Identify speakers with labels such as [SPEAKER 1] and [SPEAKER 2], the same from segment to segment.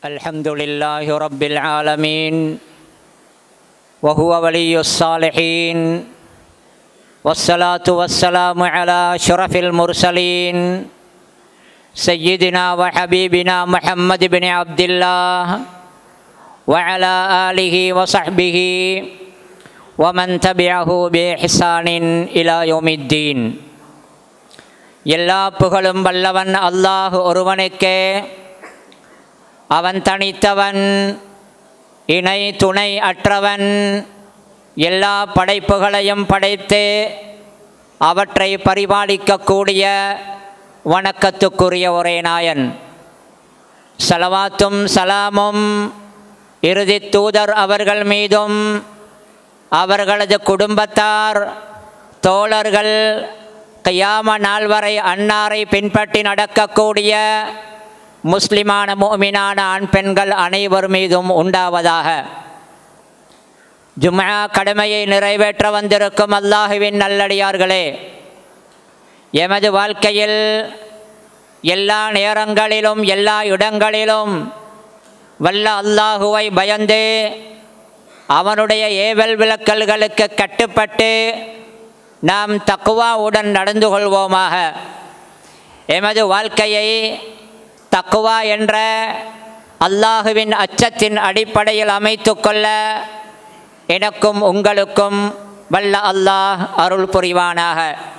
[SPEAKER 1] الحمد لله رب العالمين وهو ولي الصالحين والصلاة والسلام على أشرف المرسلين سيدنا وحبيبنا محمد بن عبد الله وعلى آله وصحبه ومن تبعه بإحسان إلى يوم الدين எல்லா புகழும் வல்லவன் அல்லாஹ் ஒருவனுக்கே அவன் தனித்தவன் இணை துணை அற்றவன் எல்லா படைப்புகளையும் படைத்து அவற்றை பரிபாலிக்கக்கூடிய வணக்கத்துக்குரிய ஒரே நாயன் சலவாத்தும் சலாமும் இறுதி தூதர் அவர்கள் மீதும் அவர்களது குடும்பத்தார் தோழர்கள் கையாம நாள் வரை அன்னாரை பின்பற்றி நடக்கக்கூடிய முஸ்லிமான மோமினான ஆண் பெண்கள் அனைவர் மீதும் உண்டாவதாக ஜும்ஆ கடமையை நிறைவேற்ற வந்திருக்கும் அல்லாஹுவின் நல்லடியார்களே எமது வாழ்க்கையில் எல்லா நேரங்களிலும் எல்லா இடங்களிலும் வல்ல அல்லாஹுவை பயந்து அவனுடைய ஏவல் விளக்கல்களுக்கு கட்டுப்பட்டு நாம் தக்குவாவுடன் நடந்து கொள்வோமாக எமது வாழ்க்கையை தக்குவா என்ற அல்லாஹுவின் அச்சத்தின் அடிப்படையில் அமைத்து கொள்ள எனக்கும் உங்களுக்கும் வல்ல அல்லாஹ் அருள் புரிவானாக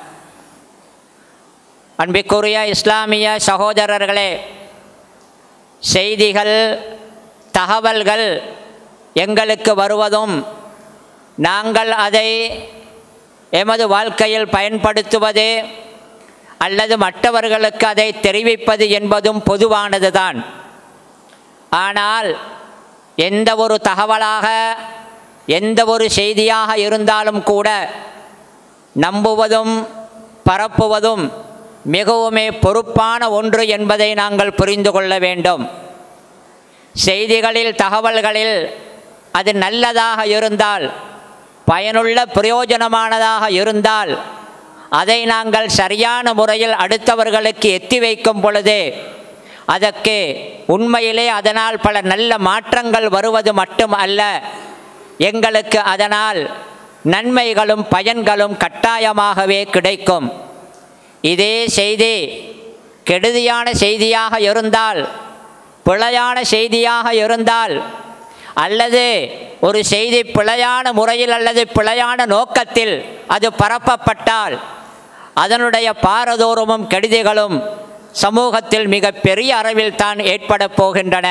[SPEAKER 1] அன்பிற்குரிய இஸ்லாமிய சகோதரர்களே செய்திகள் தகவல்கள் எங்களுக்கு வருவதும் நாங்கள் அதை எமது வாழ்க்கையில் பயன்படுத்துவது அல்லது மற்றவர்களுக்கு அதை தெரிவிப்பது என்பதும் பொதுவானது தான் ஆனால் எந்த ஒரு தகவலாக எந்த ஒரு செய்தியாக இருந்தாலும் கூட நம்புவதும் பரப்புவதும் மிகவுமே பொறுப்பான ஒன்று என்பதை நாங்கள் புரிந்து கொள்ள வேண்டும் செய்திகளில் தகவல்களில் அது நல்லதாக இருந்தால் பயனுள்ள பிரயோஜனமானதாக இருந்தால் அதை நாங்கள் சரியான முறையில் அடுத்தவர்களுக்கு எத்தி வைக்கும் பொழுது அதற்கு உண்மையிலே அதனால் பல நல்ல மாற்றங்கள் வருவது மட்டும் அல்ல எங்களுக்கு அதனால் நன்மைகளும் பயன்களும் கட்டாயமாகவே கிடைக்கும் இதே செய்தி கெடுதியான செய்தியாக இருந்தால் பிழையான செய்தியாக இருந்தால் அல்லது ஒரு செய்தி பிழையான முறையில் அல்லது பிழையான நோக்கத்தில் அது பரப்பப்பட்டால் அதனுடைய பாரதூரமும் கெடுதிகளும் சமூகத்தில் மிக பெரிய அளவில் தான் ஏற்பட போகின்றன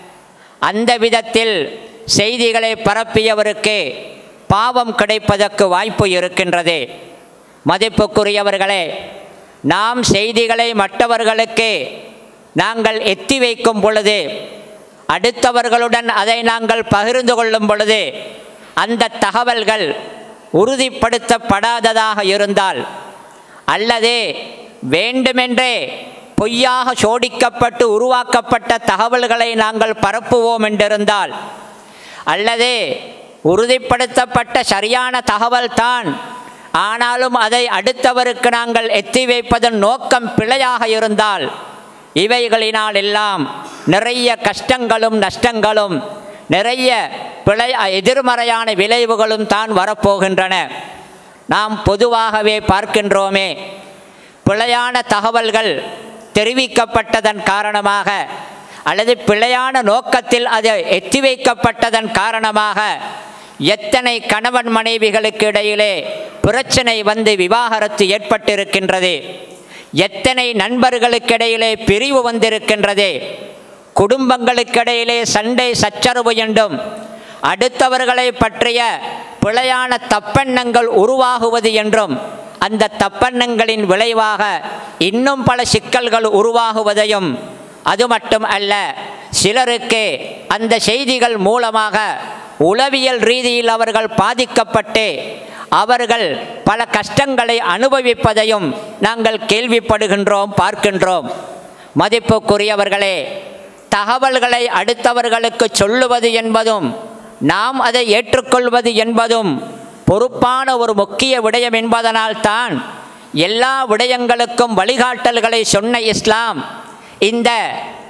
[SPEAKER 1] அந்த விதத்தில் செய்திகளை பரப்பியவருக்கு பாவம் கிடைப்பதற்கு வாய்ப்பு இருக்கின்றது மதிப்புக்குரியவர்களே நாம் செய்திகளை மற்றவர்களுக்கு நாங்கள் எத்தி வைக்கும் பொழுது அடுத்தவர்களுடன் அதை நாங்கள் பகிர்ந்து கொள்ளும் பொழுது அந்த தகவல்கள் உறுதிப்படுத்தப்படாததாக இருந்தால் அல்லது வேண்டுமென்றே பொய்யாக சோடிக்கப்பட்டு உருவாக்கப்பட்ட தகவல்களை நாங்கள் பரப்புவோம் என்றிருந்தால் அல்லது உறுதிப்படுத்தப்பட்ட சரியான தகவல் தான் ஆனாலும் அதை அடுத்தவருக்கு நாங்கள் எத்தி வைப்பதன் நோக்கம் பிழையாக இருந்தால் இவைகளினால் எல்லாம் நிறைய கஷ்டங்களும் நஷ்டங்களும் நிறைய பிழை எதிர்மறையான விளைவுகளும் தான் வரப்போகின்றன நாம் பொதுவாகவே பார்க்கின்றோமே பிழையான தகவல்கள் தெரிவிக்கப்பட்டதன் காரணமாக அல்லது பிழையான நோக்கத்தில் அது எத்தி வைக்கப்பட்டதன் காரணமாக எத்தனை கணவன் மனைவிகளுக்கு இடையிலே பிரச்சனை வந்து விவாகரத்து ஏற்பட்டிருக்கின்றது எத்தனை நண்பர்களுக்கிடையிலே பிரிவு வந்திருக்கின்றது குடும்பங்களுக்கிடையிலே சண்டை சச்சரவு என்றும் அடுத்தவர்களை பற்றிய பிழையான தப்பெண்ணங்கள் உருவாகுவது என்றும் அந்த தப்பெண்ணங்களின் விளைவாக இன்னும் பல சிக்கல்கள் உருவாகுவதையும் அது மட்டும் அல்ல சிலருக்கு அந்த செய்திகள் மூலமாக உளவியல் ரீதியில் அவர்கள் பாதிக்கப்பட்டு அவர்கள் பல கஷ்டங்களை அனுபவிப்பதையும் நாங்கள் கேள்விப்படுகின்றோம் பார்க்கின்றோம் மதிப்புக்குரியவர்களே தகவல்களை அடுத்தவர்களுக்கு சொல்லுவது என்பதும் நாம் அதை ஏற்றுக்கொள்வது என்பதும் பொறுப்பான ஒரு முக்கிய விடயம் என்பதனால்தான் எல்லா விடயங்களுக்கும் வழிகாட்டல்களை சொன்ன இஸ்லாம் இந்த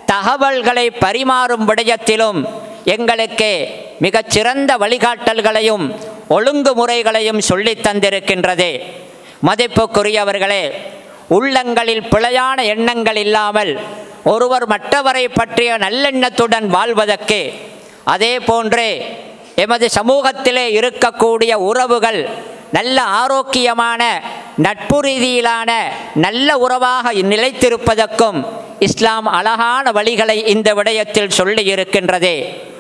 [SPEAKER 1] தகவல்களை பரிமாறும் விடயத்திலும் எங்களுக்கு மிகச்சிறந்த வழிகாட்டல்களையும் ஒழுங்குமுறைகளையும் சொல்லித் தந்திருக்கின்றது மதிப்புக்குரியவர்களே உள்ளங்களில் பிழையான எண்ணங்கள் இல்லாமல் ஒருவர் மற்றவரை பற்றிய நல்லெண்ணத்துடன் வாழ்வதற்கு அதே போன்று எமது சமூகத்திலே இருக்கக்கூடிய உறவுகள் நல்ல ஆரோக்கியமான நட்பு ரீதியிலான நல்ல உறவாக நிலைத்திருப்பதற்கும் இஸ்லாம் அழகான வழிகளை இந்த விடயத்தில் சொல்லி இருக்கின்றது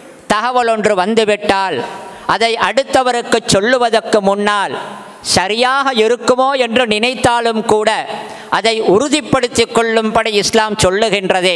[SPEAKER 1] தகவல் ஒன்று வந்துவிட்டால் அதை அடுத்தவருக்கு சொல்லுவதற்கு முன்னால் சரியாக இருக்குமோ என்று நினைத்தாலும் கூட அதை உறுதிப்படுத்தி கொள்ளும்படி இஸ்லாம் சொல்லுகின்றது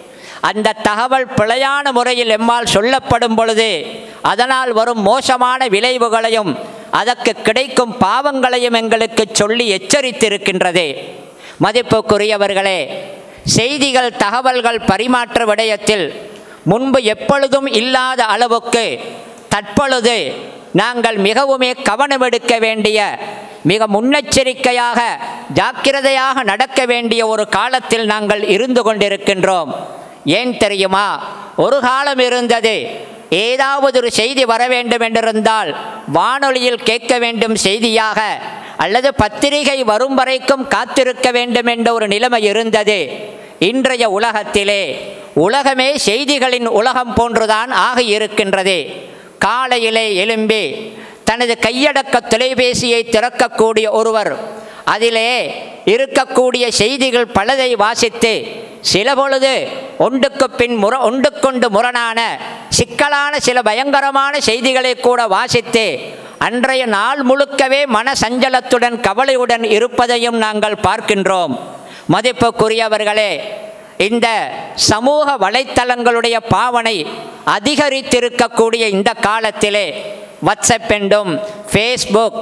[SPEAKER 1] அந்த தகவல் பிழையான முறையில் எம்மால் சொல்லப்படும் பொழுது அதனால் வரும் மோசமான விளைவுகளையும் அதற்கு கிடைக்கும் பாவங்களையும் எங்களுக்கு சொல்லி எச்சரித்திருக்கின்றது மதிப்புக்குரியவர்களே செய்திகள் தகவல்கள் பரிமாற்ற விடயத்தில் முன்பு எப்பொழுதும் இல்லாத அளவுக்கு தற்பொழுது நாங்கள் மிகவுமே கவனமெடுக்க வேண்டிய மிக முன்னெச்சரிக்கையாக ஜாக்கிரதையாக நடக்க வேண்டிய ஒரு காலத்தில் நாங்கள் இருந்து கொண்டிருக்கின்றோம் ஏன் தெரியுமா ஒரு காலம் இருந்தது ஏதாவது ஒரு செய்தி வர வேண்டும் என்றிருந்தால் வானொலியில் கேட்க வேண்டும் செய்தியாக அல்லது பத்திரிகை வரும் வரைக்கும் காத்திருக்க வேண்டும் என்ற ஒரு நிலைமை இருந்தது இன்றைய உலகத்திலே உலகமே செய்திகளின் உலகம் போன்றுதான் ஆகியிருக்கின்றது காலையிலே எழும்பி தனது கையடக்க தொலைபேசியை திறக்கக்கூடிய ஒருவர் அதிலே இருக்கக்கூடிய செய்திகள் பலதை வாசித்து சில பொழுது ஒன்றுக்கு பின் முர ஒன்றுக்கொண்டு முரணான சிக்கலான சில பயங்கரமான செய்திகளை கூட வாசித்து அன்றைய நாள் முழுக்கவே மன சஞ்சலத்துடன் கவலையுடன் இருப்பதையும் நாங்கள் பார்க்கின்றோம் மதிப்புக்குரியவர்களே இந்த சமூக வலைத்தளங்களுடைய பாவனை அதிகரித்திருக்கக்கூடிய இந்த காலத்திலே வாட்ஸ்அப் என்றும் ஃபேஸ்புக்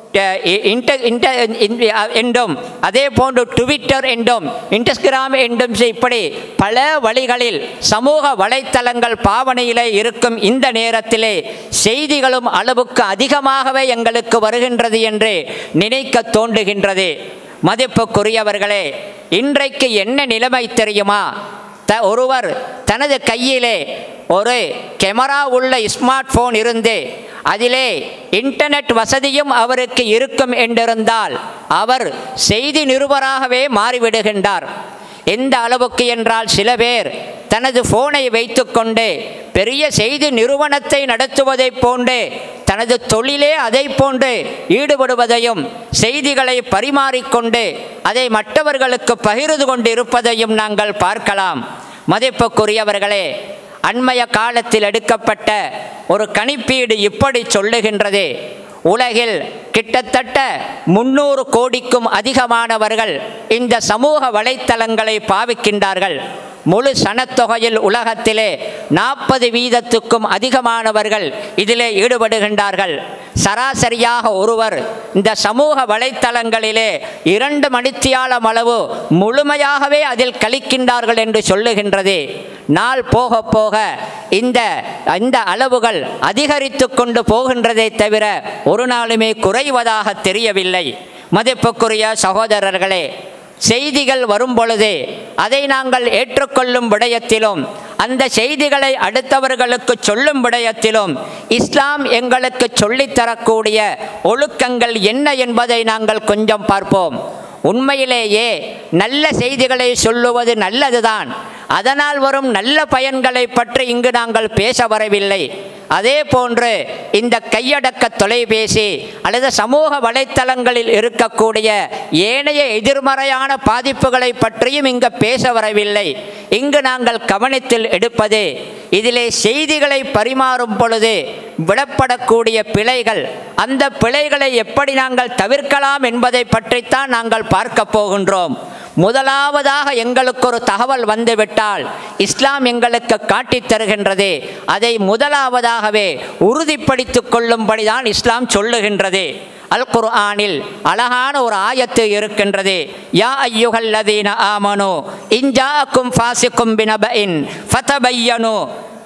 [SPEAKER 1] என்றும் அதே போன்று ட்விட்டர் என்றும் இன்ஸ்டாகிராம் என்றும் இப்படி பல வழிகளில் சமூக வலைத்தளங்கள் பாவனையிலே இருக்கும் இந்த நேரத்திலே செய்திகளும் அளவுக்கு அதிகமாகவே எங்களுக்கு வருகின்றது என்று நினைக்க தோன்றுகின்றது மதிப்புக்குரியவர்களே இன்றைக்கு என்ன நிலைமை தெரியுமா த ஒருவர் தனது கையிலே ஒரு கேமரா உள்ள ஸ்மார்ட் ஃபோன் இருந்து அதிலே இன்டர்நெட் வசதியும் அவருக்கு இருக்கும் என்றிருந்தால் அவர் செய்தி நிருபராகவே மாறிவிடுகின்றார் எந்த அளவுக்கு என்றால் சில பேர் தனது ஃபோனை வைத்துக்கொண்டு பெரிய செய்தி நிறுவனத்தை நடத்துவதைப் போன்று தனது தொழிலே அதை போன்று ஈடுபடுவதையும் செய்திகளை பரிமாறிக்கொண்டு அதை மற்றவர்களுக்கு பகிர்ந்து கொண்டு இருப்பதையும் நாங்கள் பார்க்கலாம் மதிப்புக்குரியவர்களே அண்மைய காலத்தில் எடுக்கப்பட்ட ஒரு கணிப்பீடு இப்படி சொல்லுகின்றது உலகில் கிட்டத்தட்ட முன்னூறு கோடிக்கும் அதிகமானவர்கள் இந்த சமூக வலைத்தளங்களை பாவிக்கின்றார்கள் முழு சனத்தொகையில் உலகத்திலே நாற்பது வீதத்துக்கும் அதிகமானவர்கள் இதிலே ஈடுபடுகின்றார்கள் சராசரியாக ஒருவர் இந்த சமூக வலைத்தளங்களிலே இரண்டு மணித்தியாலம் அளவு முழுமையாகவே அதில் கழிக்கின்றார்கள் என்று சொல்லுகின்றது நாள் போக போக இந்த இந்த அளவுகள் அதிகரித்து கொண்டு போகின்றதை தவிர ஒரு நாளுமே குறைவதாக தெரியவில்லை மதிப்புக்குரிய சகோதரர்களே செய்திகள் வரும் பொழுது அதை நாங்கள் ஏற்றுக்கொள்ளும் விடயத்திலும் அந்த செய்திகளை அடுத்தவர்களுக்கு சொல்லும் விடயத்திலும் இஸ்லாம் எங்களுக்கு சொல்லித்தரக்கூடிய ஒழுக்கங்கள் என்ன என்பதை நாங்கள் கொஞ்சம் பார்ப்போம் உண்மையிலேயே நல்ல செய்திகளை சொல்லுவது நல்லதுதான் அதனால் வரும் நல்ல பயன்களை பற்றி இங்கு நாங்கள் பேச வரவில்லை அதே போன்று இந்த கையடக்க தொலைபேசி அல்லது சமூக வலைத்தளங்களில் இருக்கக்கூடிய ஏனைய எதிர்மறையான பாதிப்புகளை பற்றியும் இங்கு பேச வரவில்லை இங்கு நாங்கள் கவனத்தில் எடுப்பது இதிலே செய்திகளை பரிமாறும் பொழுது விடப்படக்கூடிய பிழைகள் அந்த பிழைகளை எப்படி நாங்கள் தவிர்க்கலாம் என்பதை பற்றித்தான் நாங்கள் பார்க்க போகின்றோம் முதலாவதாக எங்களுக்கு ஒரு தகவல் வந்துவிட்டால் இஸ்லாம் எங்களுக்கு காட்டித் தருகின்றது அதை முதலாவதாகவே உறுதிப்படுத்திக் கொள்ளும்படிதான் இஸ்லாம் சொல்லுகின்றது அல் குர்ஆனில் அழகான ஒரு ஆயத்து இருக்கின்றது யா ஐயுகல்லதீன ஆமனு இன்ஜாக்கும் ஃபாசிக்கும் பினபஇன் ஃபதபையனு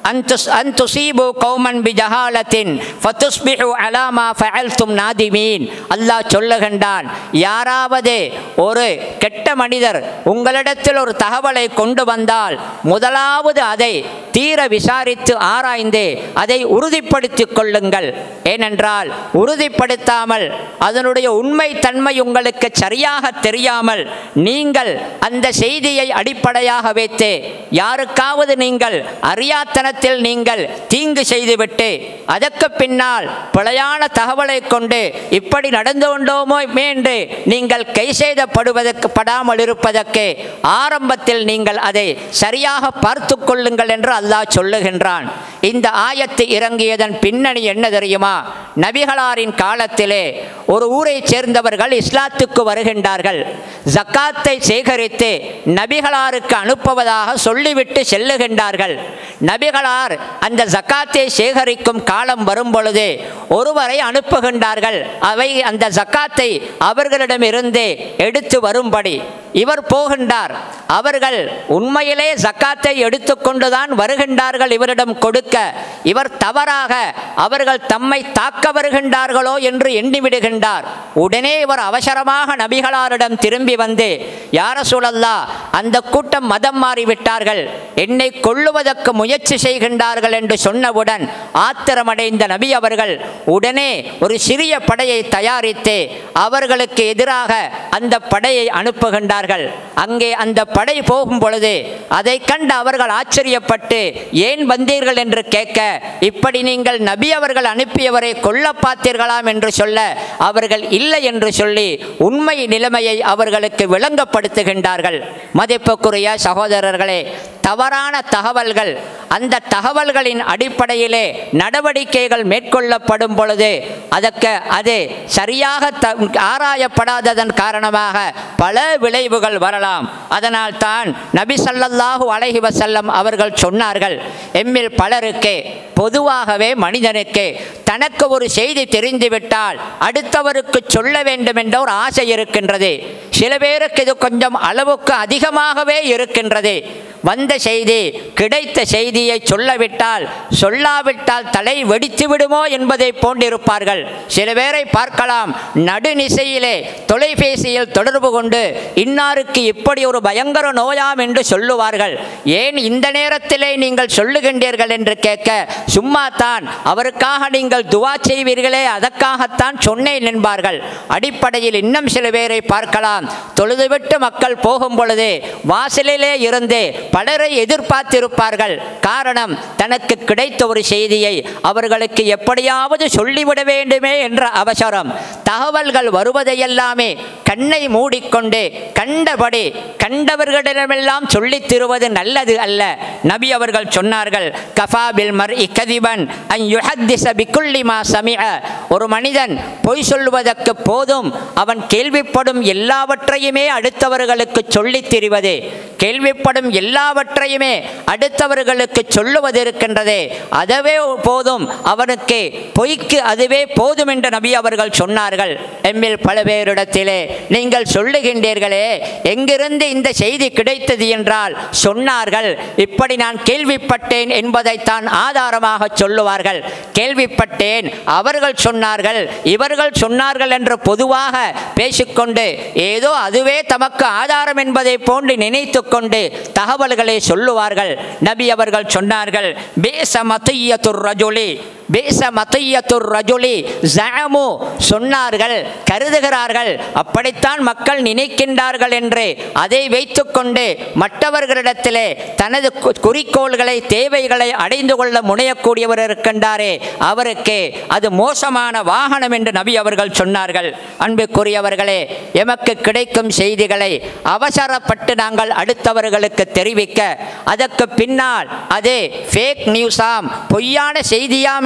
[SPEAKER 1] அந்துஸ் அந்துசீபு கௌமன் பி ஜஹாலத்தின் ஃபத்துஸ்பிஹு அலாமா ஃபஅல்தும் நாதிமீன் அல்லாஹ் சொல்லுகின்றான் யாராவது ஒரு கெட்ட மனிதர் உங்களிடத்தில் ஒரு தகவலை கொண்டு வந்தால் முதலாவது அதை தீர விசாரித்து ஆராய்ந்து அதை உறுதிப்படுத்திக் கொள்ளுங்கள் ஏனென்றால் உறுதிப்படுத்தாமல் அதனுடைய உண்மை தன்மை உங்களுக்கு சரியாக தெரியாமல் நீங்கள் அந்த செய்தியை அடிப்படையாக வைத்து யாருக்காவது நீங்கள் அறியாத்தனத்தில் நீங்கள் தீங்கு செய்துவிட்டு அதற்கு பின்னால் பிழையான தகவலை கொண்டு இப்படி நடந்து கொண்டோமோ என்று நீங்கள் கை செய்தப்படுவதற்கு படாமல் இருப்பதற்கு ஆரம்பத்தில் நீங்கள் அதை சரியாக பார்த்து கொள்ளுங்கள் என்று அல்லாஹ் சொல்லுகின்றான் இந்த ஆயத்து இறங்கியதன் பின்னணி என்ன தெரியுமா நபிகளாரின் காலத்திலே ஒரு ஊரைச் சேர்ந்தவர்கள் இஸ்லாத்துக்கு வருகின்றார்கள் ஜக்காத்தை சேகரித்து நபிகளாருக்கு அனுப்புவதாக சொல்லிவிட்டு செல்லுகின்றார்கள் நபிகளார் அந்த ஜக்காத்தை சேகரிக்கும் காலம் வரும் பொழுது ஒருவரை அனுப்புகின்றார்கள் அவை அந்த ஜக்காத்தை அவர்களிடமிருந்து எடுத்து வரும்படி இவர் போகின்றார் அவர்கள் உண்மையிலே ஜக்காத்தை எடுத்துக்கொண்டுதான் வருகின்றார்கள் இவரிடம் கொடுக்க இவர் தவறாக அவர்கள் தம்மை தாக்க வருகின்றார்களோ என்று எண்ணிவிடுகின்றார் உடனே இவர் அவசரமாக நபிகளாரிடம் திரும்பி வந்து யார சூழல்லா அந்த கூட்டம் மதம் மாறிவிட்டார்கள் என்னை கொள்ளுவதற்கு முயற்சி செய்கின்றார்கள் என்று சொன்னவுடன் ஆத்திரமடைந்த நபி அவர்கள் உடனே ஒரு சிறிய படையை தயாரித்து அவர்களுக்கு எதிராக அந்த படையை அனுப்புகின்றார்கள் அங்கே அந்த படை போகும் பொழுது அதை கண்டு அவர்கள் ஆச்சரியப்பட்டு ஏன் வந்தீர்கள் என்று கேட்க இப்படி நீங்கள் நபி அவர்கள் அனுப்பியவரை கொல்ல பார்த்தீர்களாம் என்று சொல்ல அவர்கள் இல்லை என்று சொல்லி உண்மை நிலைமையை அவர்களுக்கு விளங்கப்படுத்துகின்றார்கள் மதிப்புக்குரிய சகோதரர்களே தவறான தகவல்கள் அந்த தகவல்களின் அடிப்படையிலே நடவடிக்கைகள் மேற்கொள்ளப்படும் பொழுது அதற்கு அது சரியாக த ஆராயப்படாததன் காரணமாக பல விளைவுகள் வரலாம் அதனால் தான் நபி ஸல்லல்லாஹு அலைஹி வஸல்லம் அவர்கள் சொன்னார்கள் எம்மில் பலருக்கு பொதுவாகவே மனிதனுக்கு தனக்கு ஒரு செய்தி தெரிந்துவிட்டால் அடுத்தவருக்கு சொல்ல வேண்டும் என்ற ஒரு ஆசை இருக்கின்றது சில பேருக்கு இது கொஞ்சம் அளவுக்கு அதிகமாகவே இருக்கின்றது வந்த செய்தி கிடைத்த செய்தியை சொல்லவிட்டால் சொல்லாவிட்டால் தலை வெடித்து விடுமோ என்பதை போன்றிருப்பார்கள் சில பேரை பார்க்கலாம் நடுநிசையிலே தொலைபேசியில் தொடர்பு கொண்டு இன்னாருக்கு இப்படி ஒரு பயங்கர நோயாம் என்று சொல்லுவார்கள் ஏன் இந்த நேரத்திலே நீங்கள் சொல்லுகின்றீர்கள் என்று கேட்க சும்மா தான் அவருக்காக நீங்கள் துவா செய்வீர்களே அதற்காகத்தான் சொன்னேன் என்பார்கள் அடிப்படையில் இன்னும் சில பேரை பார்க்கலாம் தொழுதுவிட்டு மக்கள் போகும் பொழுது வாசலிலே இருந்து பலரை எதிர்பார்த்திருப்பார்கள் காரணம் தனக்கு கிடைத்த ஒரு செய்தியை அவர்களுக்கு எப்படியாவது சொல்லிவிட வேண்டுமே என்ற அவசரம் தகவல்கள் வருவதையெல்லாமே கண்ணை மூடிக்கொண்டு கண்டபடி கண்டவர்களிடமெல்லாம் சொல்லித் தருவது நல்லது அல்ல நபி அவர்கள் சொன்னார்கள் கஃபாபில் மர் இக்கதிபன் பிக்குள்ளி மா சமிஅ ஒரு மனிதன் பொய் சொல்வதற்கு போதும் அவன் கேள்விப்படும் எல்லாவற்றையுமே அடுத்தவர்களுக்கு சொல்லித் திரிவது கேள்விப்படும் எல்லாவற்றையுமே அடுத்தவர்களுக்கு சொல்லுவது இருக்கின்றதே அதுவே போதும் அவனுக்கு பொய்க்கு அதுவே போதும் என்று நபி அவர்கள் சொன்னார்கள் எம்மில் பல பேரிடத்திலே நீங்கள் சொல்லுகின்றீர்களே எங்கிருந்து இந்த செய்தி கிடைத்தது என்றால் சொன்னார்கள் இப்படி நான் கேள்விப்பட்டேன் என்பதைத்தான் ஆதாரமாக சொல்லுவார்கள் கேள்விப்பட்டேன் அவர்கள் சொன்னார்கள் இவர்கள் சொன்னார்கள் என்று பொதுவாக பேசிக்கொண்டு ஏதோ அதுவே தமக்கு ஆதாரம் என்பதை போன்று நினைத்து கொண்டு தகவல்களை சொல்லுவார்கள் நபி அவர்கள் சொன்னார்கள் பேச மத்தையத்துர் ரஜுலி பேச மத்தையத்துர் ரஜுலி ஜஅமு சொன்னார்கள் கருதுகிறார்கள் அப்படித்தான் மக்கள் நினைக்கின்றார்கள் என்று அதை வைத்துக்கொண்டு மற்றவர்களிடத்திலே தனது கு- குறிக்கோள்களை தேவைகளை அடைந்து கொள்ள முனையக்கூடியவர் இருக்கின்றாரே அவருக்கு அது மோசமான வாகனம் என்று நபி அவர்கள் சொன்னார்கள் அன்புக்குரியவர்களே எமக்கு கிடைக்கும் செய்திகளை அவசரப்பட்டு நாங்கள் அடுத்தவர்களுக்கு தெரிவிக்க அதற்கு பின்னால் அது ஃபேக் நியூஸாம் பொய்யான செய்தியாம்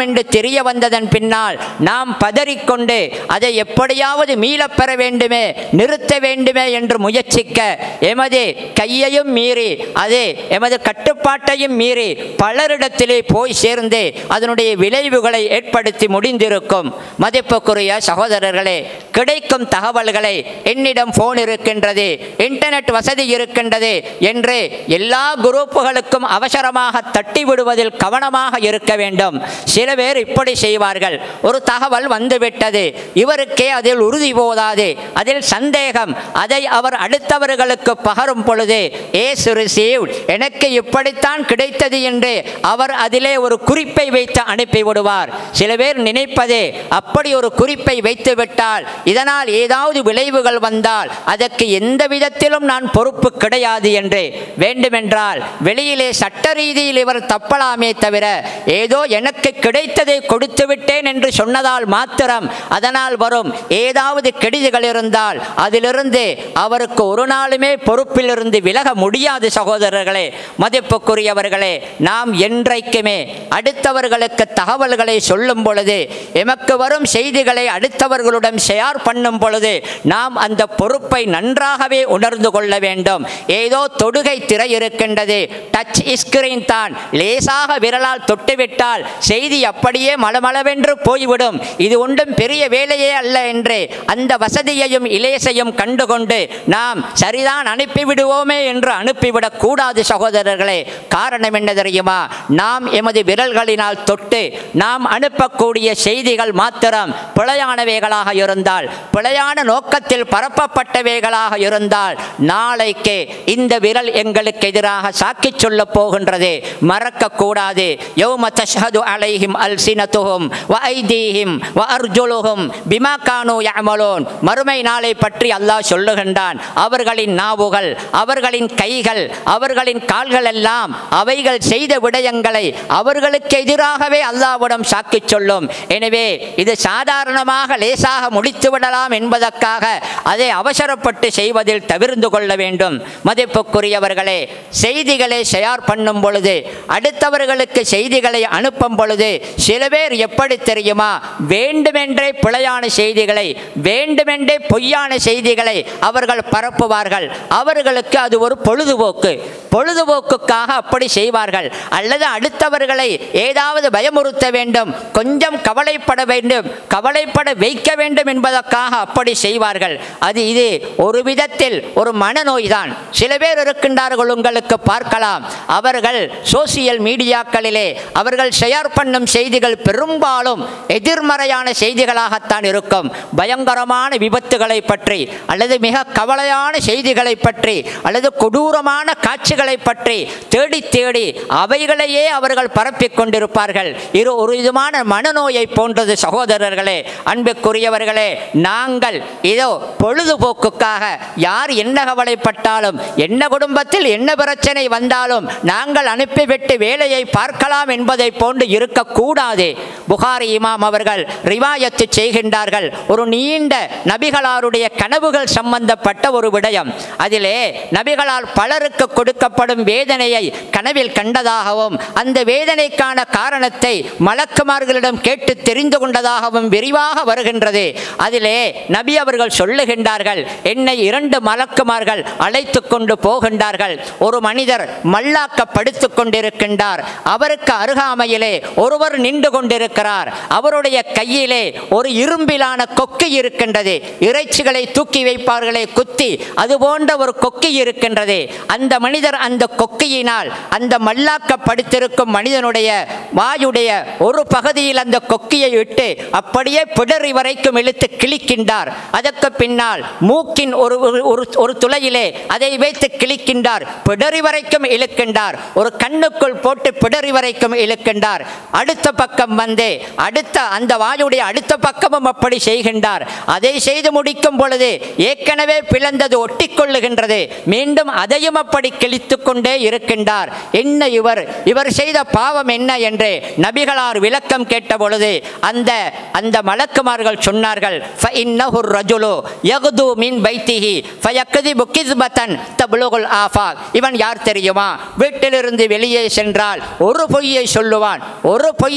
[SPEAKER 1] என்று தெரிய வந்ததன் பின்னால் நாம் பதறிக்கொண்டு அதை எப்படியாவது மீளப் பெற வேண்டுமே நிறுத்த வேண்டுமே என்று முயற்சிக்க எமது கையையும் மீறி அது எமது கட்டுப்பாட்டையும் மீறி பலரிடத்திலே போய் சேர்ந்து அதனுடைய விளைவுகளை ஏற்படுத்தி முடிந்திருக்கும் மதிப்புக்குரிய சகோதரர்களே கிடைக்கும் தகவல்களை என்னிடம் போன் இருக்கின்றது இன்டர்நெட் வசதி இருக்கின்றது என்று எல்லா குரூப்புகளுக்கும் அவசரமாக தட்டி விடுவதில் கவனமாக இருக்க வேண்டும் சில பேர் இப்படி செய்வார்கள் ஒரு தகவல் வந்துவிட்டது இவருக்கே அதில் உறுதி போதாது அதில் சந்தேகம் அதை அவர் அடுத்தவர்களுக்கு பகரும் பொழுது ஏசு ரிசீவ் எனக்கு இப்படித்தான் கிடைத்தது என்று அவர் அதிலே ஒரு குறிப்பை வைத்து அனுப்பி விடுவார் சில பேர் நினைப்பதே அப்படி ஒரு குறிப்பை வைத்து விட்டால் இதனால் ஏதாவது விளைவுகள் வந்தால் அதற்கு எந்த விதத்திலும் நான் பொறுப்பு கிடையாது என்று வேண்டுமென்றால் வெளியிலே சட்ட ரீதியில் இவர் தப்பலாமே தவிர ஏதோ எனக்கு கிடைத்ததை கொடுத்து விட்டேன் என்று சொன்னதால் மாத்திரம் அதனால் வரும் ஏதாவது கெடுதிகள் இருந்தால் அதிலிருந்து அவருக்கு ஒரு நாளுமே பொறுப்பிலிருந்து விலக முடியாது சகோதரர்களே மதிப்புக்குரியவர்களே நாம் என்றைக்குமே அடுத்தவர்களுக்கு தகவல்களை சொல்லும் பொழுது எமக்கு வரும் செய்திகளை அடுத்தவர்களுடன் ஷேர் பண்ணும் பொழுது நாம் அந்த பொறுப்பை நன்றாகவே உணர்ந்து கொள்ள வேண்டும் ஏதோ தொடுகை திரை இருக்கின்றது டச் ஸ்கிரீன் தான் லேசாக விரலால் தொட்டுவிட்டால் செய்தி அப்படியே மளமளவென்று போய்விடும் இது ஒன்றும் பெரிய வேலையே அல்ல என்று அந்த வசதியையும் இலேசையும் கண்டுகொண்டு நாம் சரிதான் அனுப்பிவிடுவோமே என்று அனுப்பிவிடக் கூடாது சகோதரர்களே காரணம் என்ன தெரியுமா நாம் எமது விரல்களினால் தொட்டு நாம் அனுப்பக்கூடிய செய்திகள் மாத்திரம் பிழையானவைகளாக இருந்தால் பிழையான நோக்கத்தில் பரப்பப்பட்டவைகளாக இருந்தால் நாளைக்கு இந்த விரல் எங்களுக்கு எதிராக சாக்கி சொல்ல போகின்றது மறக்க கூடாது யௌம தஷ்ஹது அலைஹிம் அல்சினத்துஹும் வ ஐதீஹிம் வ அர்ஜுலுஹும் பிமா கானு யஅமலூன் மறுமை நாளை பற்றி அல்லாஹ் சொல்லுகின்றான் அவர்களின் நாவுகள் அவர்களின் கைகள் அவர்களின் கால்கள் எல்லாம் அவைகள் செய்த விடயங்களை அவர்களுக்கு எதிராகவே அல்லாஹ்விடம் சாக்கி சொல்லும் எனவே இது சாதாரணமாக லேசாக முடித்து விடலாம் என்பதற்காக அதை அவசரப்பட்டு செய்வதில் தவிர்ந்து கொள்ள வேண்டும் மதிப்புக்குரியவர்களே செய்திகளை ஷேர் பண்ணும் பொழுது அடுத்தவர்களுக்கு செய்திகளை அனுப்பும் பொழுது சில பேர் எப்படி தெரியுமா வேண்டுமென்றே பிழையான செய்திகளை வேண்டுமென்றே பொய்யான செய்திகளை அவர்கள் பரப்புவார்கள் அவர்களுக்கு அது ஒரு பொழுதுபோக்கு பொழுதுபோக்குக்காக அப்படி செய்வார்கள் அல்லது அடுத்தவர்களை ஏதாவது பயமுறுத்த வேண்டும் கொஞ்சம் கவலைப்பட வேண்டும் கவலைப்பட வைக்க வேண்டும் என்பதற்காக அப்படி செய்வார்கள் அது இது ஒரு விதத்தில் ஒரு மனநோய் தான் சில பேர் இருக்கின்றார்கள் உங்களுக்கு பார்க்கலாம் அவர்கள் சோசியல் மீடியாக்களிலே அவர்கள் ஷேர் பண்ணும் செய்திகள் பெரும்பாலும் எதிர்மறையான செய்திகளாகத்தான் இருக்கும் பயங்கரமான விபத்துகளை பற்றி அல்லது மிக கவலையான செய்திகளை பற்றி அல்லது கொடூரமான காட்சிகளை பற்றி தேடி தேடி அவைகளையே அவர்கள் பரப்பிக் கொண்டிருப்பார்கள் இது ஒரு விதமான மனநோயை போன்றது சகோதரர்களே அன்புக்குரியவர்களே நாங்கள் இதோ பொழுதுபோக்குக்காக யார் என்ன கவலைப்பட்டாலும் என்ன குடும்பத்தில் என்ன பிரச்சனை வந்தாலும் நாங்கள் அனுப்பிவிட்டு வேலையை பார்க்கலாம் என்பதை போன்று இருக்கக்கூடாது புகாரி இமாம் அவர்கள் ரிவாயத்து செய்கின்றார்கள் ஒரு நீண்ட நபிகளாருடைய கனவுகள் சம்பந்தப்பட்ட ஒரு விடயம் அதிலே நபிகளால் பலருக்கு கொடுக்கப்படும் வேதனையை கனவில் கண்டதாகவும் அந்த வேதனைக்கான காரணத்தை மலக்குமார்களிடம் கேட்டு தெரிந்து கொண்டதாகவும் விரிவாக வருகின்றது அதிலே நபி அவர்கள் சொல்லுகின்றார்கள் என்னை இரண்டு மலக்குமார்கள் அழைத்து கொண்டு போகின்றார்கள் ஒரு மனிதர் மல்லாக்க படுத்துக் கொண்டிருக்கின்றார் அவருக்கு அருகாமையிலே ஒருவர் நின்று கொண்டிருக்கிறார் அவருடைய கையிலே ஒரு இரும்பிலான கொக்கு இருக்கின்றது இறைச்சிகளை தூக்கி வைப்பார்களே குத்தி அது போன்ற ஒரு கொக்கி இருக்கின்றது அந்த மனிதர் அந்த கொக்கியினால் அந்த மல்லாக்க படுத்திருக்கும் மனிதனுடைய வாயுடைய ஒரு பகுதியில் அந்த கொக்கியை இட்டு அப்படியே பிடரி வரைக்கும் இழுத்து கிழிக்கின்றார் அதற்கு பின்னால் மூக்கின் ஒரு ஒரு- ஒரு ஒரு துளையிலே அதை வைத்து கிழிக்கின்றார் பிடரி வரைக்கும் இழுக்கின்றார் ஒரு கண்ணுக்குள் போட்டு பிடரி வரைக்கும் இழுக்கின்றார் அடுத்த பக்கம் வந்து அடுத்த அந்த வாயுடைய அடுத்த பக்கமும் அப்படி செய்கின்றார் அதை செய்து முடிக்கும் பொழுது ஏற்கனவே பிளந்தது ஒட்டிக்கொள்ளுகின்றது மீண்டும் அதையும் அப்படி கிழித்துக் கொண்டே இருக்கின்றார் என்ன இவர் இவர் செய்த பாவம் என்ன என்று நபிகளார் விளக்கம் கேட்ட பொழுது அந்த அந்த மலக்குமார்கள் சொன்னார்கள் فَإِنَّهُ الرَّجُلُ يَغْدُو مِنْ بَيْتِهِ فَيَكْذِبُ كِذْبَةً تَبْلُغُ الْآفَاقِ இவன் யார் தெரியுமா வீட்டிலிருந்து வெளியே சென்றால் ஒரு பொய்யை சொல்லுவான் ஒரு பொய்யை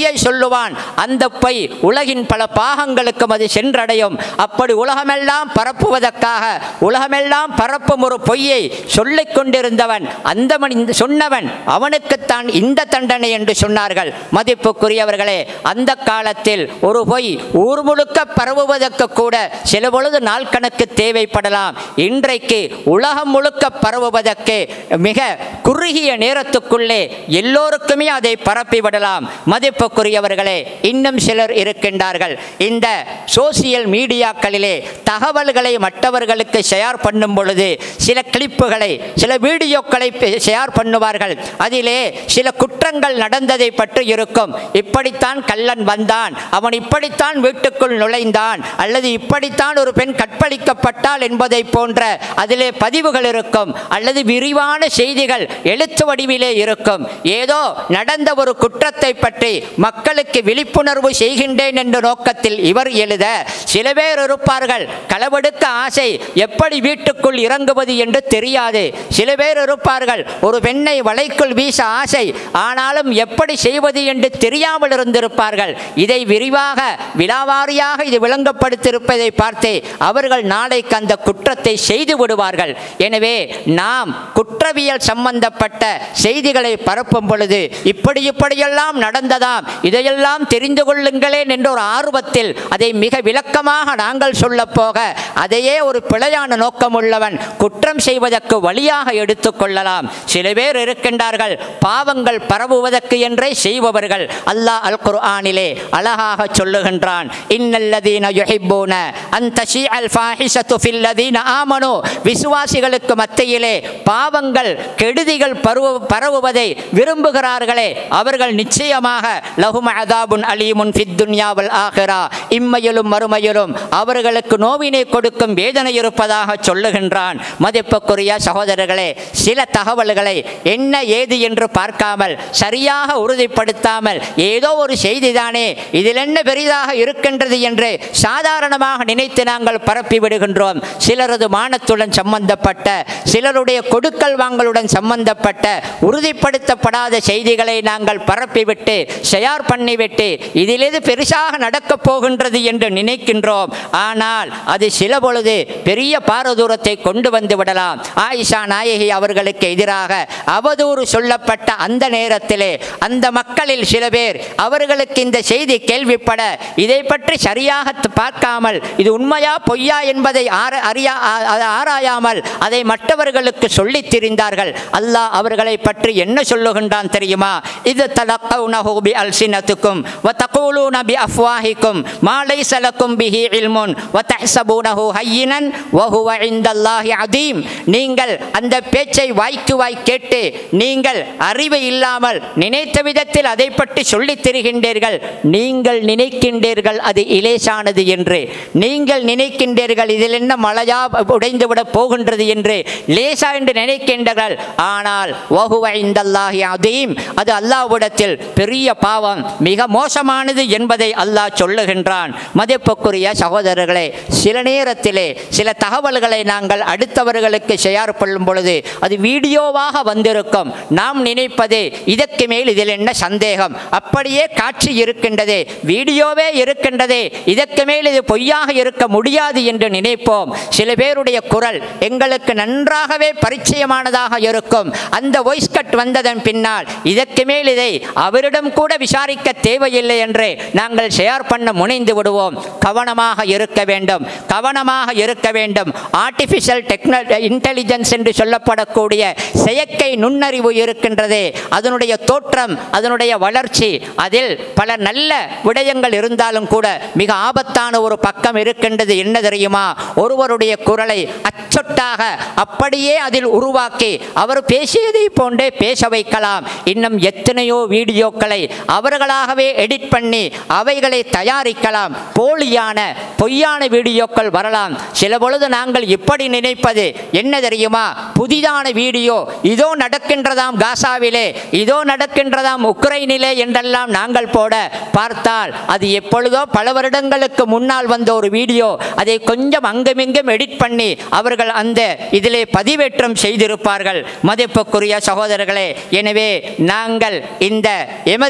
[SPEAKER 1] பொய்யை சொல்லுவான் அந்த பொய் உலகின் பல பாகங்களுக்கும் அது சென்றடையும் அப்படி உலகமெல்லாம் பரப்புவதற்காக உலகமெல்லாம் பரப்பும் ஒரு பொய்யை சொல்லிக் கொண்டிருந்தவன் அந்த மணி சொன்னவன் அவனுக்குத்தான் இந்த தண்டனை என்று சொன்னார்கள் மதிப்புக்குரியவர்களே அந்த காலத்தில் ஒரு பொய் ஊர் முழுக்க பரவுவதற்கு கூட சில பொழுது நாள் கணக்கு தேவைப்படலாம் இன்றைக்கு உலகம் முழுக்க பரவுவதற்கு மிக குறுகிய நேரத்துக்குள்ளே எல்லோருக்குமே அதை பரப்பிவிடலாம் மதிப்புக்குரியவர்களே இன்னும் சிலர் இருக்கின்றார்கள் இந்த சோசியல் மீடியாக்களிலே தகவல்களை மற்றவர்களுக்கு ஷேர் பண்ணும் பொழுது சில கிளிப்புகளை சில வீடியோக்களை ஷேர் பண்ணுவார்கள் அதிலே சில குற்றங்கள் நடந்ததை பற்றி இருக்கும் இப்படித்தான் கள்ளன் வந்தான் அவன் இப்படித்தான் வீட்டுக்குள் நுழைந்தான் அல்லது இப்படித்தான் ஒரு பெண் கற்பழிக்கப்பட்டாள் என்பதை போன்ற அதிலே பதிவுகள் இருக்கும் அல்லது விரிவான செய்திகள் எழுத்து வடிவிலே இருக்கும் ஏதோ நடந்த ஒரு குற்றத்தை பற்றி மக்களுக்கு விழிப்புணர்வு செய்கின்றேன் என்ற நோக்கத்தில் இவர் எழுத சில பேர் இருப்பார்கள் களவெடுக்க ஆசை எப்படி வீட்டுக்குள் இறங்குவது என்று தெரியாது சில பேர் இருப்பார்கள் ஒரு பெண்ணை வலைக்குள் வீச ஆசை ஆனாலும் எப்படி செய்வது என்று தெரியாமல் இருந்திருப்பார்கள் இதை விரிவாக விலாவாரியாக இது விளங்கப்படுத்தியிருப்பதை பார்த்து அவர்கள் நாளைக்கு அந்த குற்றத்தை செய்து விடுவார்கள் எனவே நாம் குற்றவியல் சம்பந்தப்பட்ட செய்திகளை பரப்பும் பொழுது இப்படி இப்படியெல்லாம் நடந்ததாம் இதையெல்லாம் தெரிந்து கொள்ளுங்களேன் என்ற ஒரு ஆர்வத்தில் அதை மிக விளக்கமாக நாங்கள் சொல்ல போக அதையே ஒரு பிழையான நோக்கம் உள்ளவன் குற்றம் செய்வதற்கு வழியாக எடுத்துக்கொள்ளலாம் சில பேர் இருக்கின்றார்கள் பாவங்கள் பரவுவதற்கு என்றே செய்பவர்கள் அல்லாஹ் அல் குர்ஆனிலே அழகாக சொல்லுகின்றான் இன்னல்லதீன யுஹிப்பூன அந்த ஷீ அல் ஃபாஹிஷத்து ஃபில்லதீன ஆமனு விசுவாசிகளுக்கு மத்தியிலே பாவங்கள் கெடுதிகள் பருவ பரவுவதை விரும்புகிறார்களே அவர்கள் நிச்சயமாக லஹும் அதாபுன் அலீமுன் ஃபித் துன்யாவல் ஆகிரா இம்மையிலும் மறுமையிலும் அவர்களுக்கு நோவினை கொடுக்கும் வேதனை இருப்பதாக சொல்லுகின்றான் மதிப்புக்குரிய சகோதரர்களே சில தகவல்களை என்ன ஏது என்று பார்க்காமல் சரியாக உறுதிப்படுத்தாமல் ஏதோ ஒரு செய்திதானே இதில் என்ன பெரிதாக இருக்கின்றது என்று சாதாரணமாக நினைத்து நாங்கள் பரப்பி விடுகின்றோம் சிலரது மானத்துடன் சம்பந்தப்பட்ட சிலருடைய கொடுக்கல் வாங்கலுடன் சம்பந்தப்பட்ட உறுதிப்படுத்தப்படாத செய்திகளை நாங்கள் பரப்பிவிட்டு ஷேர் பண்ணிவிட்டு இதில் எது பெருசாக நடக்கப் போகின்றது என்று நினைக்கின்றோம் ஆனால் அது சில பொழுது பெரிய பாரதூரத்தை கொண்டு வந்து விடலாம் ஆயிஷா நாயகி அவர்களுக்கு எதிராக அவதூறு சொல்லப்பட்ட அந்த நேரத்திலே அந்த மக்களில் சில பேர் அவர்களுக்கு இந்த செய்தி கேள்விப்பட இதை பற்றி சரியாக த- பார்க்காமல் இது உண்மையா பொய்யா என்பதை ஆர அறியா ஆ- அதை ஆராயாமல் அதை மற்றவர்களுக்கு சொல்லித் திரிந்தார்கள் அல்லாஹ் அவர்களை பற்றி என்ன சொல்லுகின்றான் தெரியுமா இது தலக்கவுனஹு பி அல்சினத்துக்கும் வதகூலூன பி அஃப்வாஹிக்கும் மா லைஸ லக்கும் பிஹி இல்முன் வதஹ்சபூனஹு ஹய்யினன் வஹுவ இந்தல்லாஹி அதீம் நீங்கள் அந்த பேச்சை வாய்க்கு வாய் கேட்டு நீங்கள் அறிவு இல்லாமல் நினைத்த விதத்தில் அதை பற்றி சொல்லித் திரிகின்றீர்கள் நீங்கள் நினைக்கின்றீர்கள் அது இலேசானது என்று நீங்கள் நினைக்கின்றீர்கள் இதில் என்ன மழையா உடைந்து விட போகின்றது என்று லேசா என்று நினைக்கின்றீர்கள் ஆனால் வஹுவ இந்தல்லாஹி அதீம் அது அல்லாஹ்விடத்தில் பெரிய பாவம் மிக மோசமானது என்பதை அல்லாஹ் சொல்லுகின்றான் மதிப்புக்குரிய சகோதரர்களே சில நேரத்திலே சில தகவல்களை நாங்கள் அடுத்தவர்களுக்கு ஷேர் பண்ணும் பொழுது அது வீடியோவாக வந்திருக்கும் நாம் நினைப்பது இதற்கு மேல் இதில் என்ன சந்தேகம் அப்படியே காட்சி இருக்கின்றது வீடியோவே இருக்கின்றது இதற்கு மேல் இது பொய்யாக இருக்க முடியாது என்று நினைப்போம் சில பேருடைய குரல் எங்களுக்கு நன்றாகவே பரிச்சயமானதாக இருக்கும் அந்த வாய்ஸ் கட் வந்ததன் பின்னால் இதற்கு மேல் இதை அவரிடம் கூட விசாரிக்க தேவையில்லை என்று நாங்கள் ஷேர் பண்ண முனைந்து விடுவோம் கவனமாக இருக்க வேண்டும் கவனமாக இருக்க வேண்டும் ஆர்டிஃபிஷியல் டெக்ன இன்டெலிஜென்ஸ் என்று சொல்லப்படக்கூடிய செயற்கை நுண்ணறிவு இருக்கின்றதே அதனுடைய தோற்றம் அதனுடைய வளர்ச்சி அதில் பல நல்ல விடயங்கள் இருந்தாலும் கூட மிக ஆபத்தான ஒரு பக்கம் இருக்கின்றது என்ன தெரியுமா ஒருவருடைய குரலை அச்சொட்டாக அப்படியே அதில் உருவாக்கி அவர் பேசியதை போன்றே பேச வைக்கலாம் இன்னும் எத்தனையோ வீடியோக்களை அவர்களாகவே எடிட் பண்ணி அவைகளை தயாரிக்கலாம் போலியான பொய்யான வீடியோக்கள் வரலாம் சில பொழுது நாங்கள் இப்படி நினைப்பது என்ன தெரியுமா புதிதான வீடியோ இதோ நடக்கின்றதாம் காசாவிலே இதோ நடக்கின்றதாம் உக்ரைனிலே என்றெல்லாம் நாங்கள் போட பார்த்தால் அது எப்பொழுதோ பல வருடங்களுக்கு முன்னால் வந்த ஒரு வீடியோ அதை கொஞ்சம் அங்குமிங்கும் எடிட் பண்ணி அவர்கள் அந்த இதிலே பதிவேற்றம் செய்திருப்பார்கள் மதிப்புக்குரிய சகோதரர்களே எனவே நாங்கள் இந்த எமது செய்தி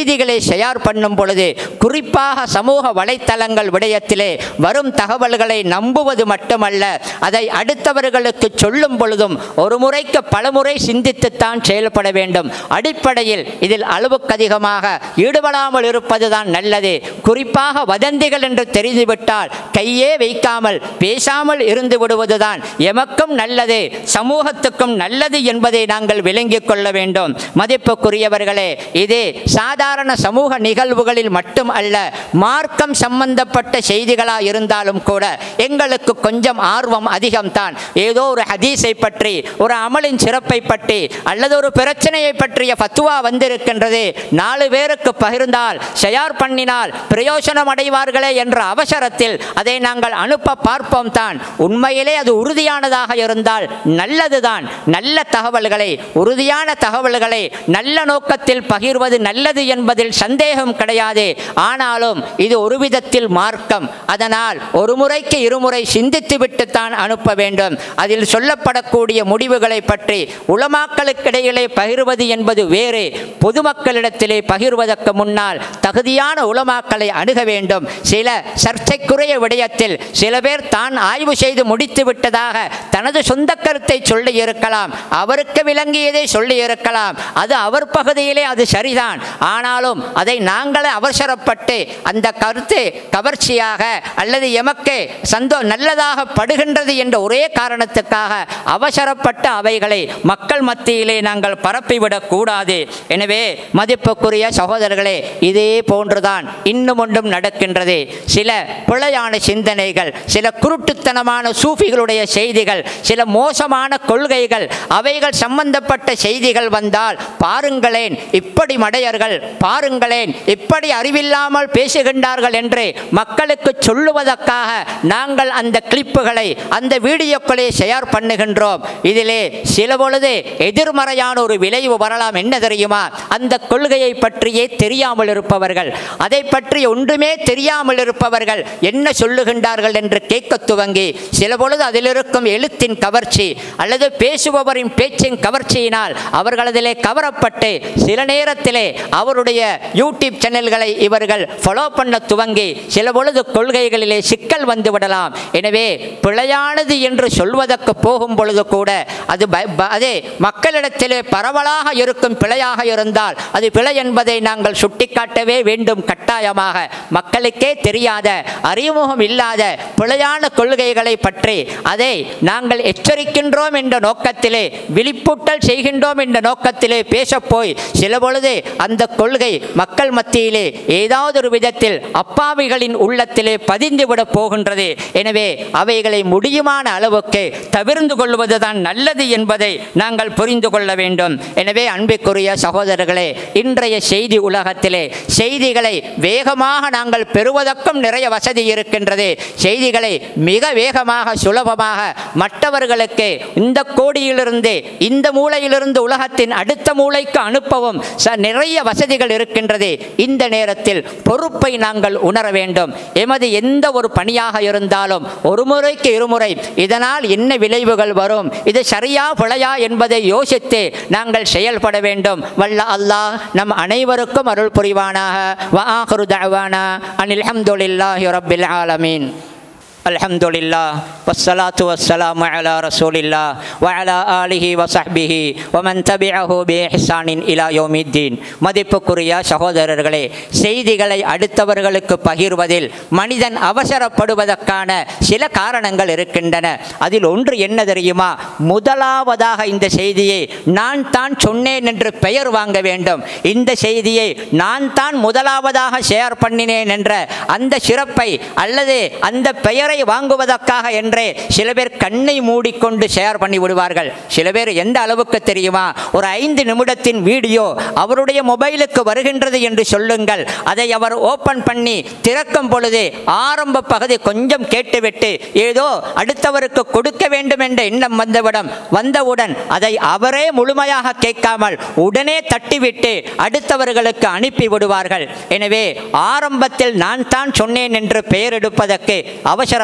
[SPEAKER 1] செய்திகளை ஷேர் பண்ணும் பொழுது குறிப்பாக சமூக வலைத்தளங்கள் விடயத்திலே வரும் தகவல்களை நம்புவது மட்டுமல்ல அதை அடுத்தவர்களுக்கு சொல்லும் பொழுதும் ஒரு முறைக்கு பலமுறை சிந்தித்துத்தான் செயல்பட வேண்டும் அடிப்படையில் இதில் அளவுக்கு அதிகமாக ஈடுபடாமல் இருப்பதுதான் நல்லது குறிப்பாக வதந்திகள் என்று தெரிந்துவிட்டால் கையே வைக்காமல் பேசாமல் இருந்து விடுவதுதான் எமக்கும் நல்லது சமூகத்துக்கும் நல்லது என்பதை நாங்கள் விளங்கிக் கொள்ள வேண்டும் மதிப்புக்குரியவர்களே இது சாதாரண சமூக நிகழ்வுகளில் மட்டும் அல்ல மார்க்கம் சம்பந்தப்பட்ட செய்திகளாக இருந்தாலும் கூட எங்களுக்கு கொஞ்சம் ஆர்வம் அதிகம்தான் ஏதோ ஒரு ஹதீஸை பற்றி ஒரு அமலின் சிறப்பை பற்றி அல்லது ஒரு பிரச்சனையை பற்றிய ஃபத்துவா வந்திருக்கின்றது நாலு பேருக்கு பகிர்ந்தால் ஷேர் பண்ணினால் பிரயோஜனம் அடைவார்களே என்ற அவசரத்தில் அதை நாங்கள் அனுப்ப பார்ப்போம் தான் உண்மையிலே அது உறுதியானதாக இருந்தால் நல்லதுதான் நல்ல தகவல்களை உறுதியான தகவல்களை நல்ல நோக்கத்தில் பகிர்வது நல்லது என்பதில் சந்தேகம் கிடையாது ஆனாலும் இது ஒரு விதத்தில் மார்க்கம் அதனால் ஒரு முறைக்கு இருமுறை சிந்தித்துவிட்டுத்தான் அனுப்ப வேண்டும் அதில் சொல்லப்படக்கூடிய முடிவுகளை பற்றி உலமாக்களுக்கிடையிலே பகிர்வது என்பது வேறு பொதுமக்களிடத்திலே பகிர்வதற்கு முன்னால் தகுதியான உலமாக்களை அணுக வேண்டும் சில சர்ச்சைக்குரிய விடயத்தில் சில பேர் தான் ஆய்வு செய்து முடித்து விட்டதாக தனது சொந்த கருத்தை சொல்லி இருக்கலாம் அவருக்கு விளங்கியதை சொல்லி இருக்கலாம் அது அவர் பகுதியிலே அது சரிதான் ஆனாலும் அதை நாங்களே அவசரப்பட்டு அந்த கருத்து கவர்ச்சியாக அல்லது எமக்கு சந்தோ நல்லதாக படுகின்றது என்ற ஒரே காரணத்துக்காக அவசரப்பட்ட அவைகளை மக்கள் மத்தியிலே நாங்கள் பரப்பிவிடக் கூடாது எனவே மதிப்புக்குரிய சகோதரர்களே இதே போன்றுதான் இன்னும் ஒன்றும் நடக்கின்றது சில பிழையான சிந்தனைகள் சில குருட்டுத்தனமான சூஃபிகளுடைய செய்திகள் சில மோசமான கொள்கைகள் அவைகள் சம்பந்தப்பட்ட செய்திகள் வந்தால் பாருங்களேன் இப்படி மடையர்கள் பாருங்களேன் இப்படி அறிவில்லாமல் பேசுகின்றார்கள் என்று மக்களுக்கு சொல்லுவதற்காக நாங்கள் அந்த கிளிப்புகளை அந்த வீடியோக்களை ஷேர் பண்ணுகின்றோம் இதிலே சில பொழுது எதிர்மறையான ஒரு விளைவு வரலாம் என்ன தெரியுமா அந்த கொள்கையை பற்றியே தெரியாமல் இருப்பவர்கள் அதை பற்றி ஒன்றுமே தெரியாமல் இருப்பவர்கள் என்ன சொல்லுகின்றார்கள் என்று கேட்க துவங்கி சில பொழுது அதில் இருக்கும் எழுத்தின் கவர்ச்சி அல்லது பேசுபவரின் பேச்சின் கவர்ச்சியினால் அவர்கள் அதிலே கவரப்பட்டு சில நேரத்திலே அவருடைய யூடியூப் சேனல்களை இவர்கள் ஃபாலோ பண்ண துவங்கி சில பொழுது கொள்கைகளிலே சிக்கல் வந்து விடலாம் எனவே பிழையானது என்று சொல்வதற்கு போகும் பொழுது கூட அது ப- ப- அதே மக்களிடத்திலே பரவலாக இருக்கும் பிழையாக இருந்தால் அது பிழை என்பதை நாங்கள் சுட்டிக்காட்டவே வேண்டும் கட்டாயமாக மக்களுக்கே தெரியாத அறிமுகம் இல்லாத பிழையான கொள்கைகளை பற்றி அதை நாங்கள் எச்சரிக்கின்றோம் என்ற நோக்கத்திலே விழிப்பூட்டல் செய்கின்றோம் என்ற நோக்கத்திலே பேசப்போய் சில பொழுது அந்த கொள்கை மக்கள் மத்தியிலே ஏதாவது ஒரு விதத்தில் அப்பாவிகளின் உள்ளத்திலே பதிந்துவிட போகின்றது எனவே அவைகளை முடியுமான அளவுக்கு தவிர்ந்து கொள்வதுதான் நல்லது என்பதை நாங்கள் புரிந்து கொள்ள வேண்டும் எனவே அன்பிற்குரிய சகோதரர்களே இன்றைய செய்தி உலகத்திலே செய்திகளை வேகமாக நாங்கள் பெறுவதற்கும் நிறைய வசதி இருக்கின்றது செய்திகளை மிக வேகமாக சுலபமாக மற்றவர்களுக்கு இந்த கோடியிலிருந்து இந்த மூலையிலிருந்து உலகத்தின் அடுத்த மூலைக்கு அனுப்பவும் ச நிறைய வசதிகள் இருக்கின்றது இந்த நேரத்தில் பொறுப்பை நாங்கள் உணர வேண்டும் எமது எந்த ஒரு பணியாக இருந்தாலும் ஒரு முறைக்கு இருமுறை இதனால் என்ன விளைவுகள் வரும் இது சரியா பிழையா என்பதை யோசித்து நாங்கள் செயல்பட வேண்டும் வல்ல அல்லாஹ் நம் அனைவருக்கும் அருள் புரிவானாக வஆஹிரு தஅவானா அனில் ஹம்துலில்லாஹி ரப்பில் ஆலமீன் الحمد لله والصلاة والسلام على رسول الله وعلى آله وصحبه ومن تبعه بإحسان إلى يوم الدين மதிப்புக்குரிய சகோதரர்களே செய்திகளை அடுத்தவர்களுக்கு பகிர்வதில் மனிதன் அவசரப்படுவதற்கான சில காரணங்கள் இருக்கின்றன அதில் ஒன்று என்ன தெரியுமா முதலாவதாக இந்த செய்தியை நான் தான் சொன்னேன் என்று பெயர் வாங்க வேண்டும் இந்த செய்தியை நான் தான் முதலாவதாக ஷேர் பண்ணினேன் என்ற அந்த சிறப்பை அல்லது அந்த பெயரை வாங்குவதற்காக என்றே சில பேர் கண்ணை மூடிக்கொண்டு ஷேர் பண்ணி விடுவார்கள் சில பேர் எந்த அளவுக்கு தெரியுமா ஒரு ஐந்து நிமிடத்தின் வீடியோ அவருடைய மொபைலுக்கு வருகின்றது என்று சொல்லுங்கள் அதை அவர் ஓபன் பண்ணி திறக்கும் பொழுது ஆரம்ப பகுதி கொஞ்சம் கேட்டுவிட்டு ஏதோ அடுத்தவருக்கு கொடுக்க வேண்டும் என்ற எண்ணம் வந்துவிடும் வந்தவுடன் அதை அவரே முழுமையாக கேட்காமல் உடனே தட்டிவிட்டு அடுத்தவர்களுக்கு அனுப்பி விடுவார்கள் எனவே ஆரம்பத்தில் நான் தான் சொன்னேன் என்று பெயர் எடுப்பதற்கு அவசர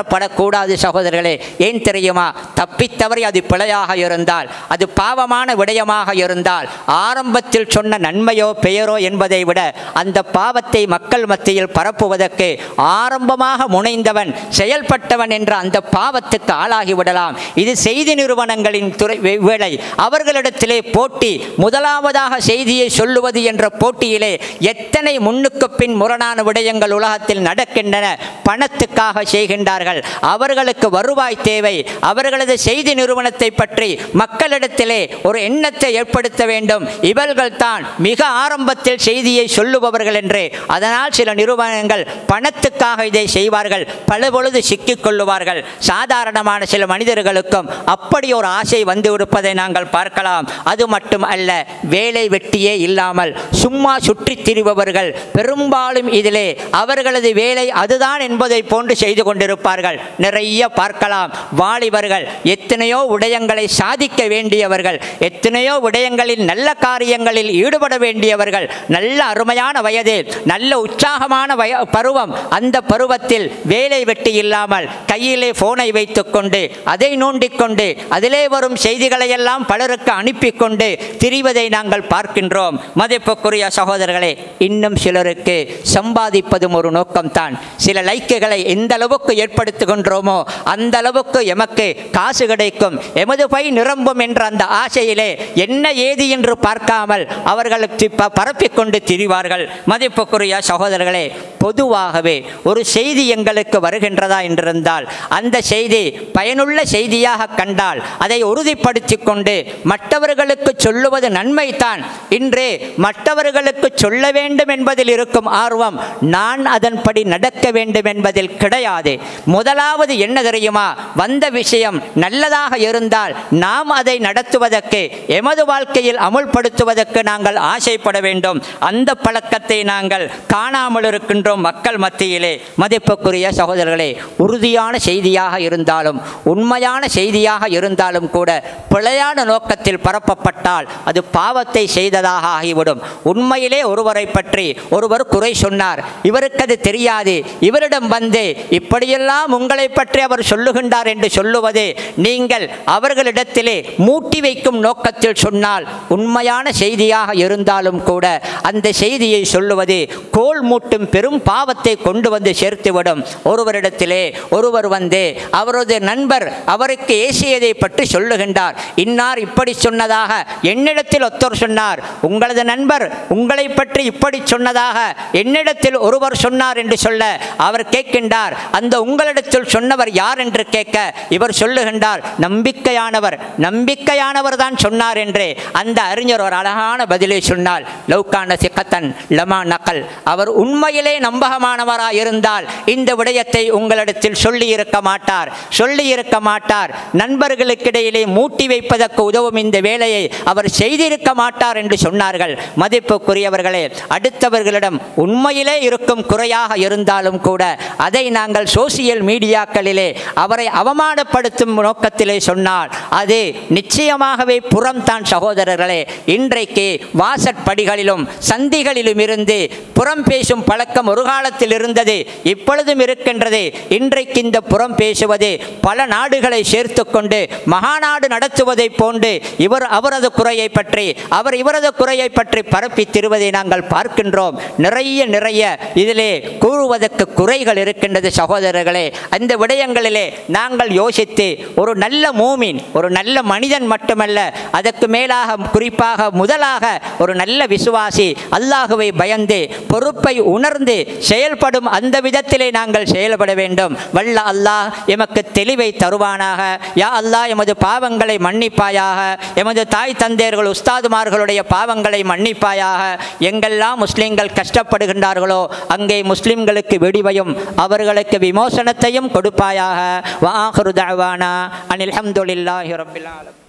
[SPEAKER 1] அவசரப்படக்கூடாது சகோதரர்களே ஏன் தெரியுமா தப்பித்தவரை அது பிழையாக இருந்தால் அது பாவமான விடயமாக இருந்தால் ஆரம்பத்தில் சொன்ன நன்மையோ பெயரோ என்பதை விட அந்த பாவத்தை மக்கள் மத்தியில் பரப்புவதற்கு ஆரம்பமாக முனைந்தவன் செயல்பட்டவன் என்ற அந்த பாவத்துக்கு ஆளாகிவிடலாம் இது செய்தி நிறுவனங்களின் துறை வே- வேலை அவர்களிடத்திலே போட்டி முதலாவதாக செய்தியை சொல்லுவது என்ற போட்டியிலே எத்தனை முன்னுக்கு பின் முரணான விடயங்கள் உலகத்தில் நடக்கின்றன பணத்துக்காக செய்கின்றார்கள் அவர்களுக்கு வருவாய் தேவை அவர்களது செய்தி நிறுவனத்தை பற்றி மக்களிடத்திலே ஒரு எண்ணத்தை ஏற்படுத்த வேண்டும் இவர்கள் தான் மிக ஆரம்பத்தில் செய்தியை சொல்லுபவர்கள் என்று அதனால் சில நிறுவனங்கள் பணத்துக்காக இதை செய்வார்கள் பல பொழுது சிக்கிக் கொள்ளுவார்கள் சாதாரணமான சில மனிதர்களுக்கும் அப்படி ஒரு ஆசை வந்து இருப்பதை நாங்கள் பார்க்கலாம் அது மட்டும் அல்ல வேலை வெட்டியே இல்லாமல் சும்மா சுற்றித் திரிபவர்கள் பெரும்பாலும் இதிலே அவர்களது வேலை அதுதான் என்பதை போன்று செய்து கொண்டிருப்பார்கள் நிறைய பார்க்கலாம் வாலிபர்கள் எத்தனையோ விடயங்களை சாதிக்க வேண்டியவர்கள் எத்தனையோ விடயங்களில் நல்ல காரியங்களில் ஈடுபட வேண்டியவர்கள் நல்ல அருமையான வயதில் நல்ல உற்சாகமான வய பருவம் அந்த பருவத்தில் வேலை வெட்டி இல்லாமல் கையிலே போனை வைத்துக்கொண்டு அதை நோண்டிக்கொண்டு அதிலே வரும் செய்திகளை எல்லாம் பலருக்கு அனுப்பி கொண்டு திரிவதை நாங்கள் பார்க்கின்றோம் மதிப்புக்குரிய சகோதரர்களே இன்னும் சிலருக்கு சம்பாதிப்பதும் ஒரு நோக்கம்தான் சில லைக்குகளை எந்த அளவுக்கு ஏற்படுத்துகின்றோமோ அந்த அளவுக்கு எமக்கு காசு கிடைக்கும் எமது பை நிரம்பும் என்ற அந்த ஆசையிலே என்ன ஏது என்று பார்க்காமல் அவர்களுக்கு ப- பரப்பிக்கொண்டு திரிவார்கள் மதிப்புக்குரிய சகோதரர்களே பொதுவாகவே ஒரு செய்தி எங்களுக்கு வருகின்றதா என்றிருந்தால் அந்த செய்தி பயனுள்ள செய்தியாக கண்டால் அதை உறுதிப்படுத்தி கொண்டு மற்றவர்களுக்கு சொல்லுவது நன்மைதான் இன்று மற்றவர்களுக்கு சொல்ல வேண்டும் என்பதில் இருக்கும் ஆர்வம் நான் அதன்படி நடக்க வேண்டும் என்பதில் கிடையாது முதலாவது என்ன தெரியுமா வந்த விஷயம் நல்லதாக இருந்தால் நாம் அதை நடத்துவதற்கு எமது வாழ்க்கையில் அமுல்படுத்துவதற்கு நாங்கள் ஆசைப்பட வேண்டும் அந்த பழக்கத்தை நாங்கள் காணாமல் இருக்கின்றோம் மக்கள் மத்தியிலே மதிப்புக்குரிய சகோதரர்களே உறுதியான செய்தியாக இருந்தாலும் உண்மையான செய்தியாக இருந்தாலும் கூட பிழையான நோக்கத்தில் பரப்பப்பட்டால் அது பாவத்தை செய்ததாக ஆகிவிடும் உண்மையிலே ஒருவரை பற்றி ஒருவர் குறை சொன்னார் இவருக்கு அது தெரியாது இவரிடம் வந்து இப்படியெல்லாம் உங்களை பற்றி அவர் சொல்லுகின்றார் என்று சொல்லுவது நீங்கள் அவர்களிடத்திலே மூட்டி வைக்கும் நோக்கத்தில் சொன்னால் உண்மையான செய்தியாக இருந்தாலும் கூட அந்த செய்தியை சொல்லுவது கோல் மூட்டும் பெரும் பாவத்தை கொண்டு வந்து சேர்த்துவிடும் ஒருவரிடத்திலே ஒருவர் வந்து அவரது நண்பர் அவருக்கு ஏசியதை பற்றி சொல்லுகின்றார் இன்னார் இப்படி சொன்னதாக என்னிடத்தில் ஒருத்தர் சொன்னார் உங்களது நண்பர் உங்களை பற்றி இப்படி சொன்னதாக என்னிடத்தில் ஒருவர் சொன்னார் என்று சொல்ல அவர் கேட்கின்றார் அந்த உங்களிடத்தில் சொன்னவர் யார் என்று கேட்க இவர் சொல்லுகின்றார் நம்பிக்கையானவர் நம்பிக்கையானவர் தான் சொன்னார் என்று அந்த அறிஞர் ஒரு அழகான பதிலை சொன்னார் லௌகான சிக்கத்தன் லமா நக்கல் அவர் உண்மையிலே நம்பகமானவராய் இருந்தால் இந்த விடயத்தை உங்களிடத்தில் சொல்லி இருக்க மாட்டார் சொல்லி இருக்க மாட்டார் நண்பர்களுக்கிடையிலே மூட்டி வைப்பதற்கு உதவும் இந்த வேலையை அவர் செய்திருக்க மாட்டார் என்று சொன்னார்கள் மதிப்புக்குரியவர்களே அடுத்தவர்களிடம் உண்மையிலே இருக்கும் குறையாக இருந்தாலும் கூட அதை நாங்கள் சோசியல் மீடியாக்களிலே அவரை அவமானப்படுத்தும் நோக்கத்திலே சொன்னால் அது நிச்சயமாகவே புறம்தான் சகோதரர்களே இன்றைக்கு வாசற்படிகளிலும் சந்திகளிலும் இருந்து புறம் பேசும் பழக்கம் ஒரு காலத்தில் இருந்தது இப்பொழுதும் இருக்கின்றது இன்றைக்கு இந்த புறம் பேசுவது பல நாடுகளை சேர்த்து கொண்டு மகாநாடு நடத்துவதை போன்று இவர் அவரது குறையை பற்றி அவர் இவரது குறையை பற்றி பரப்பி திருவதை நாங்கள் பார்க்கின்றோம் நிறைய நிறைய இதிலே கூறுவதற்கு குறைகள் இருக்கின்றது சகோதரர்களே அந்த விடயங்களிலே நாங்கள் யோசித்து ஒரு நல்ல மூமின் ஒரு நல்ல மனிதன் மட்டுமல்ல அதற்கு மேலாக குறிப்பாக முதலாக ஒரு நல்ல விசுவாசி அல்லாஹுவை பயந்து பொறுப்பை உணர்ந்து செயல்படும் அந்த விதத்திலே நாங்கள் செயல்பட வேண்டும் வல்ல அல்லாஹ் எமக்கு தெளிவை தருவானாக யா அல்லாஹ் எமது பாவங்களை மன்னிப்பாயாக எமது தாய் தந்தையர்கள் உஸ்தாதுமார்களுடைய பாவங்களை மன்னிப்பாயாக எங்கெல்லாம் முஸ்லிம்கள் கஷ்டப்படுகின்றார்களோ அங்கே முஸ்லிம்களுக்கு விடிவையும் அவர்களுக்கு விமோசனத்தையும் கொடுப்பாயாக வாஹரு தஅவானா அனில் ஹம்துலில்லாஹி ரப்பில் ஆலமீன்